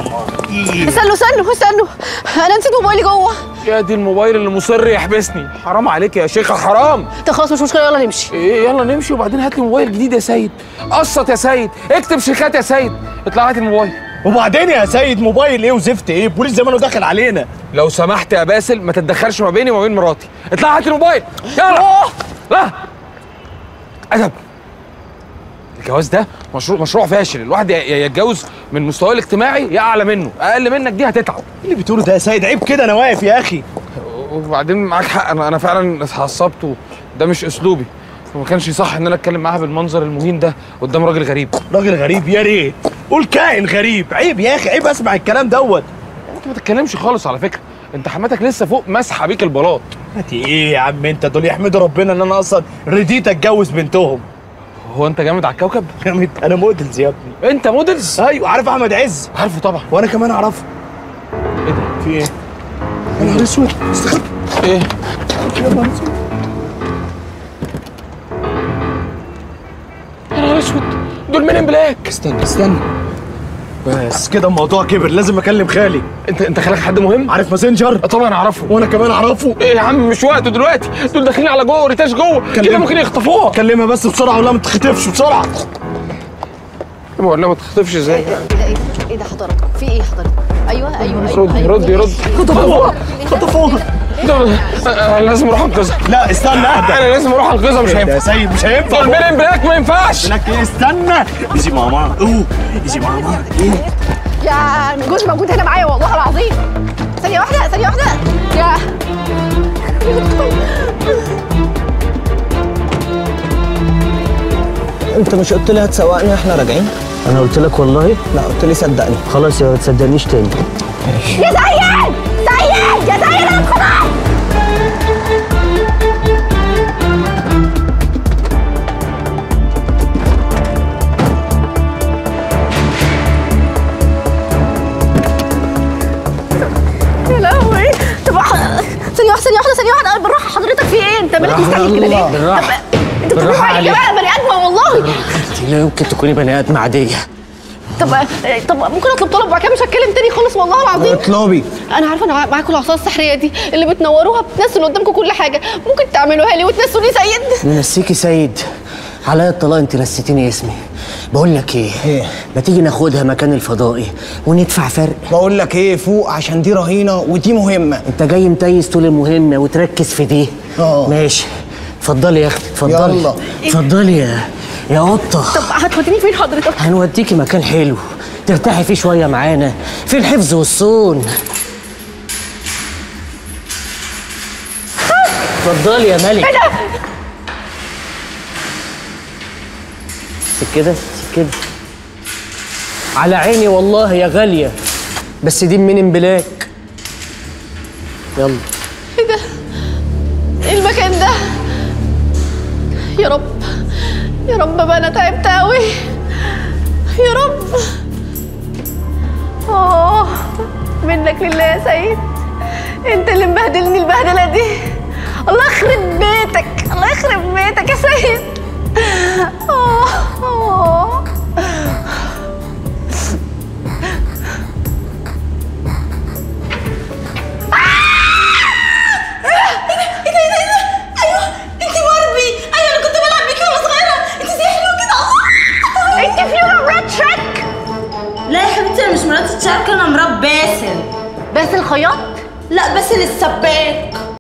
استنوا استنوا استنوا انا نسيت موبايلي جوه يا دي الموبايل اللي مصر يحبسني حرام عليك يا شيخه حرام طب خلاص مش مشكله يلا نمشي ايه يلا نمشي وبعدين هات لي موبايل جديد يا سيد قسط يا سيد اكتب شيكات يا سيد اطلع هات الموبايل وبعدين يا سيد موبايل ايه وزفت ايه بوليس زمانه داخل علينا لو سمحت يا باسل ما تتدخلش ما بيني وما بين مراتي اطلع هات الموبايل يلا لا ادب الجواز ده مشروع مشروع فاشل الواحد يا- يا يتجوز من مستواه الاجتماعي يا اعلى منه اقل منك دي هتتعب ايه اللي بتقوله ده يا سيد عيب كده انا واقف يا اخي وبعدين معاك حق انا انا فعلا اتعصبت وده مش اسلوبي وما كانش صح ان انا اتكلم معاها بالمنظر المهين ده قدام راجل غريب راجل غريب يا ريت قول كائن غريب عيب يا اخي عيب اسمع الكلام دوت انت ما تتكلمش خالص على فكره انت حماتك لسه فوق مسحه بيك البلاط هاتي ايه يا عم انت دول يحمدوا ربنا ان انا اصلا رديت اتجوز بنتهم هو انت جامد على الكوكب جامد انا موديلز يا ابني انت موديلز ايوه عارف احمد عز عارفه طبعا وانا كمان اعرفه ايه ده في ايه يا نهار اسود استخبى ايه يا نهار اسود يا نهار اسود دول مين ان بلاك استنى استنى بس كده الموضوع كبر لازم اكلم خالي انت انت خالك حد مهم عارف ماسنجر آه طبعا اعرفه وانا كمان اعرفه ايه يا عم مش وقته دلوقتي دول داخلين على جوه ريتاش جوه كده كلمه. ممكن يخطفوها كلمها بس بسرعه ولا ما تتخطفش بسرعه ولا ما تخطفش ازاي ايه ده ايه ده ايه ده حضرتك في ايه حضرتك ايوه ايوه ايوه رد أيوة. رد يرد خطفوها خطفوها ده- انا لازم اروح انقذها لا استنى اهدى انا لازم اروح انقذها مش يا هينفع سيد مش هينفع دول مين ان بلاك ما ينفعش لك ايه استنى ايزي ماما اوه ايزي ماما ايه يا جوز موجود هنا معايا والله العظيم ثانيه واحده ثانيه واحده يا انت مش قلت لي هتسوقني واحنا راجعين انا قلت لك والله لا قلت لي صدقني خلاص يا ما تصدقنيش تاني يا سيد سيد يا سيد انا خلاص يا لهوي طب ح- ثانية واحدة ثانية واحدة ثانية واحدة بالراحة حضرتك في ايه؟ انت مالك مستعجل كده ليه؟ بالراحة. طب انت بتتكلم بالراحة عليا بقى بني ادمة والله انت لا يمكن تكوني بني ادم عاديه طب طب ممكن اطلب طلب وبعد كده مش هتكلم تاني خالص والله العظيم اطلبي انا عارفه انا معاكم العصا السحريه دي اللي بتنوروها بتنزل قدامكم كل حاجه ممكن تعملوها لي وتنسوني سيد نسيكي سيد عليا الطلاق انت نسيتيني اسمي بقول لك ايه ايه؟ ما تيجي ناخدها مكان الفضائي وندفع فرق بقول لك ايه فوق عشان دي رهينه ودي مهمه انت جاي متيس طول المهمه وتركز في دي اه. ماشي اتفضلي يا اختي اتفضلي يلا. اتفضلي يا يا قطه طب هتوديني فين حضرتك هنوديكي مكان حلو ترتاحي فيه شويه معانا في الحفظ والصون اتفضلي يا ملك ايه ده سيب كده سيب كده على عيني والله يا غاليه بس دي من بلاك يلا ايه ده ايه المكان ده يا رب يا رب بقى انا تعبت قوي يا رب اه منك لله يا سيد انت اللي مبهدلني البهدله دي الله يخرب بيتك الله يخرب بيتك يا سيد اه اه انت باربي ايوه انا كنت بلعب بيكي وانا صغيره انت زي حلوه كده الله انت فيها ريد تراك لا يا حبيبتي انا مش مرات تشارك انا مرات باسل بس الخياط لا باسل السباك